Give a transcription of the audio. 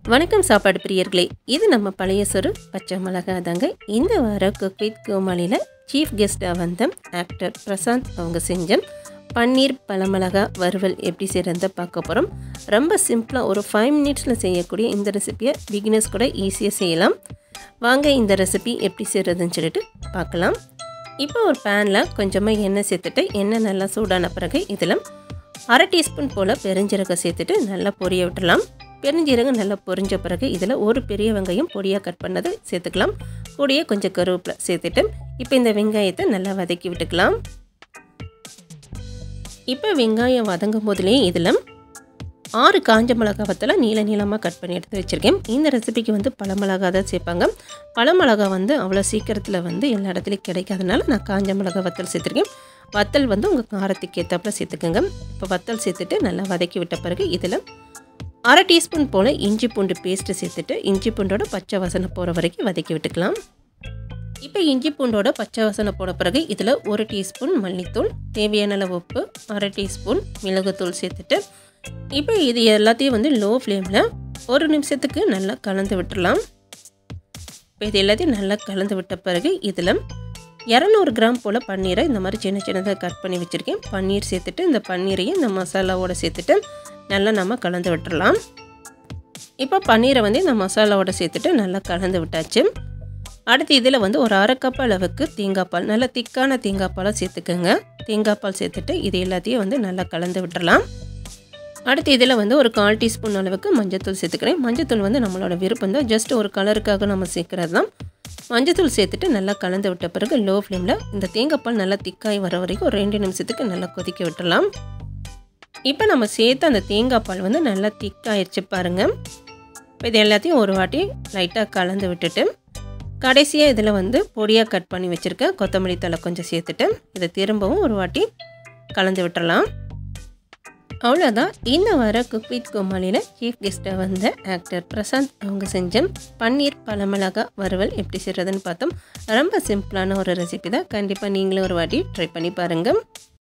வணக்கம் சாப்பாடு பிரியர்களே இது நம்ம பழைய சொரு பச்சை மிளகா தாங்க இந்த வார குக் வித் கோமாளியில் சீஃப் கெஸ்ட்டாக வந்த ஆக்டர் பிரசாந்த் அவங்க செஞ்ச பன்னீர் பழமிளகா வறுவல் எப்படி செய்கிறத பார்க்க போகிறோம் ரொம்ப சிம்பிளாக ஒரு ஃபைவ் மினிட்ஸில் செய்யக்கூடிய இந்த ரெசிபியை பிகினர்ஸ் கூட ஈஸியாக செய்யலாம் வாங்க இந்த ரெசிபி எப்படி செய்கிறதுன்னு சொல்லிட்டு பார்க்கலாம் இப்போ ஒரு பேனில் கொஞ்சமாக எண்ணெய் சேர்த்துட்டு எண்ணெய் நல்லா சூடான பிறகு இதில் அரை டீஸ்பூன் போல் பெருஞ்சீரகம் சேர்த்துட்டு நல்லா பொரிய விட்டுடலாம் பெருஞ்சீரகம் நல்லா பொரிஞ்ச பிறகு இதில் ஒரு பெரிய வெங்காயம் பொடியாக கட் பண்ணது சேர்த்துக்கலாம் கூடிய கொஞ்சம் கருவேப்பிலை சேர்த்துட்டு இப்போ இந்த வெங்காயத்தை நல்லா வதக்கி விட்டுக்கலாம் இப்போ வெங்காயம் வதங்கும் போதுலேயே இதில் ஆறு காஞ்ச மிளகா வத்தலை நீள நீளமாக கட் பண்ணி எடுத்து வச்சுருக்கேன் இந்த ரெசிபிக்கு வந்து பழமிளகா தான் சேர்ப்பாங்க பழமிளகா வந்து அவ்வளோ சீக்கிரத்தில் வந்து எல்லா இடத்துலையும் கிடைக்காதனால நான் காஞ்ச மிளகா வத்தல் சேர்த்துருக்கேன் வத்தல் வந்து உங்கள் காரத்துக்கு ஏற்றாப்புல சேர்த்துக்கோங்க இப்போ வத்தல் சேர்த்துட்டு நல்லா வதக்கி விட்ட பிறகு இதில் அரை டீஸ்பூன் போல் இஞ்சி பூண்டு பேஸ்ட்டு சேர்த்துட்டு இஞ்சி பூண்டோட பச்சை வாசனை போகிற வரைக்கும் வதக்கி விட்டுக்கலாம் இப்போ இஞ்சி பூண்டோட பச்சை வாசனை போட பிறகு இதில் ஒரு டீஸ்பூன் மல்லித்தூள் தேவையான அளவு உப்பு அரை டீஸ்பூன் மிளகுத்தூள் சேர்த்துட்டு இப்போ இது எல்லாத்தையும் வந்து லோ ஃப்ளேமில் ஒரு நிமிஷத்துக்கு நல்லா கலந்து விட்டுடலாம் இப்போ இது எல்லாத்தையும் நல்லா கலந்து விட்ட பிறகு இதில் இரநூறு கிராம் போல் பன்னீரை இந்த மாதிரி சின்ன சின்னதாக கட் பண்ணி வச்சுருக்கேன் பன்னீர் சேர்த்துட்டு இந்த பன்னீரையும் இந்த மசாலாவோட சேர்த்துட்டு நல்லா நம்ம கலந்து விட்டுறலாம் இப்போ பன்னீரை வந்து இந்த மசாலாவோட சேர்த்துட்டு நல்லா கலந்து விட்டாச்சு அடுத்து இதில் வந்து ஒரு அரை கப் அளவுக்கு தேங்காய் பால் நல்லா திக்கான தேங்காய் பாலை சேர்த்துக்கோங்க தேங்காய் பால் சேர்த்துட்டு இது எல்லாத்தையும் வந்து நல்லா கலந்து விட்டுறலாம் அடுத்து இதில் வந்து ஒரு கால் டீஸ்பூன் அளவுக்கு மஞ்சத்தூள் சேர்த்துக்கிறேன் மஞ்சத்தூள் வந்து நம்மளோட விருப்பம் தான் ஜஸ்ட் ஒரு கலருக்காக நம்ம சேர்க்குறது தான் மஞ்சத்தூள் சேர்த்துட்டு நல்லா கலந்து விட்ட பிறகு லோ ஃப்ளேமில் இந்த தேங்காய் பால் நல்லா திக்காய் வர வரைக்கும் ஒரு ரெண்டு நிமிஷத்துக்கு நல்லா கொதிக்க விட்டுடலாம் இப்போ நம்ம சேர்த்து அந்த தேங்காய் பால் வந்து நல்லா திக்காயிருச்சு பாருங்கள் இப்போ இது எல்லாத்தையும் ஒரு வாட்டி லைட்டாக கலந்து விட்டுட்டு கடைசியாக இதில் வந்து பொடியாக கட் பண்ணி வச்சுருக்கேன் கொத்தமல்லி தலை கொஞ்சம் சேர்த்துட்டு இதை திரும்பவும் ஒரு வாட்டி கலந்து விட்டுறலாம் அவ்வளோதான் இந்த வார குக் வித் கோமாளியில் சீஃப் கெஸ்ட்டாக வந்த ஆக்டர் பிரசாந்த் அவங்க செஞ்ச பன்னீர் பழமிளகா வறுவல் எப்படி செய்கிறதுன்னு பார்த்தோம் ரொம்ப சிம்பிளான ஒரு ரெசிபி தான் கண்டிப்பாக நீங்களும் ஒரு வாட்டி ட்ரை பண்ணி பாருங்கள்